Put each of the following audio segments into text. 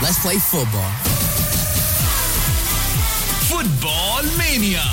Let's play football. Football Mania.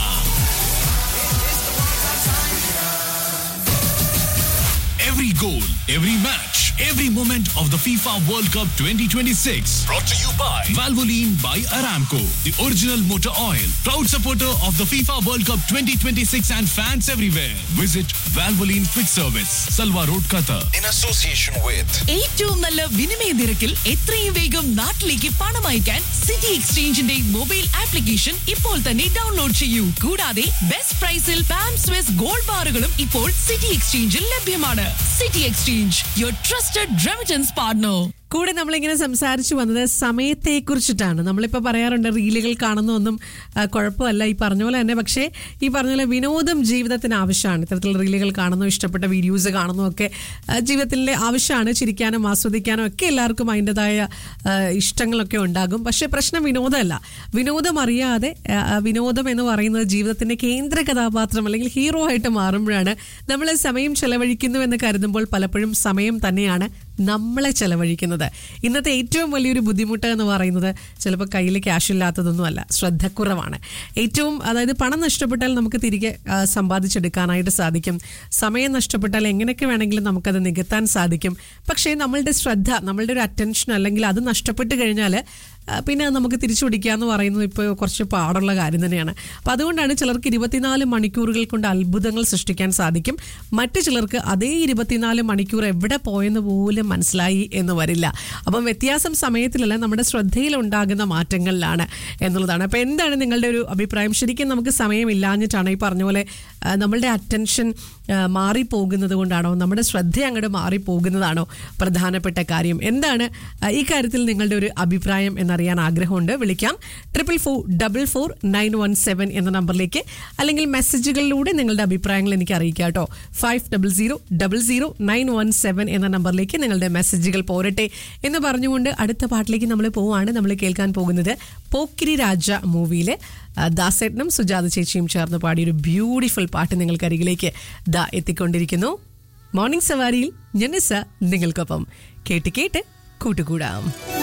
Every goal, every match, every moment of the FIFA World Cup 2026. Brought to you by Valvoline by Aramco, the original motor oil. Proud supporter of the FIFA World Cup 2026 and fans everywhere. Visit Valvoline Quick Service, Salwa Road, Qatar. in association with ഏറ്റവും നല്ല വിനിമയ നിരക്കിൽ എത്രയും വേഗം നാട്ടിലേക്ക് പണം അയക്കാൻ city എക്സ്ചേഞ്ചിന്റെ mobile application ഇപ്പോൾ തന്നെ ഡൗൺലോഡ് ചെയ്യൂ കൂടാതെ ബെസ്റ്റ് പ്രൈസിൽ പാം സ്വിസ് ഗോൾഡ് ബാറുകളും ഇപ്പോൾ സിറ്റി എക്സ്ചേഞ്ചിൽ ലഭ്യമാണ് City Exchange your trusted remittance partner കൂടെ നമ്മളിങ്ങനെ സംസാരിച്ചു വന്നത് സമയത്തെ കുറിച്ചിട്ടാണ് നമ്മളിപ്പോൾ പറയാറുണ്ട് റീലുകൾ കാണുന്നൊന്നും ആ, കുഴപ്പമല്ല ഈ പറഞ്ഞ പോലെ തന്നെ പക്ഷേ ഈ പറഞ്ഞ പോലെ വിനോദം ജീവിതത്തിന് ആവശ്യമാണ് ഇത്തരത്തിലുള്ള റീലുകൾ കാണുന്നു ഇഷ്ടപ്പെട്ട വീഡിയോസ് കാണുന്നു ഒക്കെ ആ, ജീവിതത്തിലെ ആവശ്യമാണ് ചിരിക്കാനും ആസ്വദിക്കാനും ഒക്കെ എല്ലാവർക്കും അതിൻ്റെതായ ആ, ഇഷ്ടങ്ങളൊക്കെ ഉണ്ടാകും പക്ഷേ പ്രശ്നം വിനോദമല്ല വിനോദം അറിയാതെ ആ, ആ, വിനോദം എന്ന് പറയുന്നത് ജീവിതത്തിന്റെ കേന്ദ്ര കഥാപാത്രം അല്ലെങ്കിൽ ഹീറോ ആയിട്ട് മാറുമ്പോഴാണ് നമ്മൾ സമയം ചെലവഴിക്കുന്നു എന്ന് കരുതുമ്പോൾ പലപ്പോഴും സമയം തന്നെയാണ് നമ്മളെ ചെലവഴിക്കുന്നത് ഇന്നത്തെ ഏറ്റവും വലിയൊരു ബുദ്ധിമുട്ട് എന്ന് പറയുന്നത് ചിലപ്പോൾ കയ്യിൽ ക്യാഷ് ഇല്ലാത്തതൊന്നുമല്ല ശ്രദ്ധക്കുറവാണ് ഏറ്റവും അതായത് പണം നഷ്ടപ്പെട്ടാൽ നമുക്ക് തിരികെ ആ, സമ്പാദിച്ചെടുക്കാനായിട്ട് സാധിക്കും സമയം നഷ്ടപ്പെട്ടാൽ എങ്ങനെയൊക്കെ വേണമെങ്കിലും നമുക്കത് നികത്താൻ സാധിക്കും പക്ഷേ നമ്മളുടെ ശ്രദ്ധ നമ്മളുടെ ഒരു അറ്റൻഷൻ അല്ലെങ്കിൽ അത് നഷ്ടപ്പെട്ട് കഴിഞ്ഞാൽ ആ, പിന്നെ അത് നമുക്ക് തിരിച്ചു പിടിക്കുക എന്ന് പറയുന്നത് ഇപ്പോൾ കുറച്ച് പാടുള്ള കാര്യം തന്നെയാണ് അപ്പോൾ അതുകൊണ്ടാണ് ചിലർക്ക് ഇരുപത്തിനാല് മണിക്കൂറുകൾ കൊണ്ട് അത്ഭുതങ്ങൾ സൃഷ്ടിക്കാൻ സാധിക്കും മറ്റു ചിലർക്ക് അതേ ഇരുപത്തിനാല് മണിക്കൂർ എവിടെ പോയെന്ന് പോലും മനസ്സിലായി എന്ന് വരില്ല അപ്പം വ്യത്യാസം സമയത്തിലല്ല നമ്മുടെ ശ്രദ്ധയിൽ ഉണ്ടാകുന്ന മാറ്റങ്ങളിലാണ് എന്നുള്ളതാണ് അപ്പോൾ എന്താണ് നിങ്ങളുടെ ഒരു അഭിപ്രായം ശരിക്കും നമുക്ക് സമയമില്ലാഞ്ഞിട്ടാണ് ഈ പറഞ്ഞ പോലെ ആ, നമ്മളുടെ അറ്റൻഷൻ മാറിപ്പോകുന്നത് കൊണ്ടാണോ നമ്മുടെ ശ്രദ്ധ അങ്ങോട്ട് മാറിപ്പോകുന്നതാണോ പ്രധാനപ്പെട്ട കാര്യം എന്താണ് ആ, ഈ കാര്യത്തിൽ നിങ്ങളുടെ ഒരു അഭിപ്രായം എന്നറിയാൻ ആഗ്രഹമുണ്ട് വിളിക്കാം triple four double four nine one seven എന്ന നമ്പറിലേക്ക് അല്ലെങ്കിൽ മെസ്സേജുകളിലൂടെ നിങ്ങളുടെ അഭിപ്രായങ്ങൾ എനിക്ക് അറിയിക്കാം കേട്ടോ five double zero double zero nine one seven എന്ന നമ്പറിലേക്ക് നിങ്ങളുടെ മെസ്സേജുകൾ പോരട്ടെ എന്ന് പറഞ്ഞുകൊണ്ട് അടുത്ത പാട്ടിലേക്ക് നമ്മൾ പോവാണ് നമ്മൾ കേൾക്കാൻ പോകുന്നത് പോക്കിരി രാജ മൂവിയിലെ ആ, ദാസേട്ടനും സുജാത ചേച്ചിയും ചേർന്ന് പാടിയ ഒരു ബ്യൂട്ടിഫുൾ പാട്ട് നിങ്ങൾക്ക് അരികിലേക്ക് ദാ എത്തിക്കൊണ്ടിരിക്കുന്നു മോർണിംഗ് സവാരിയിൽ ഞെന്നിസ നിങ്ങൾക്കൊപ്പം കേട്ട് കേട്ട് കൂട്ടുകൂടാം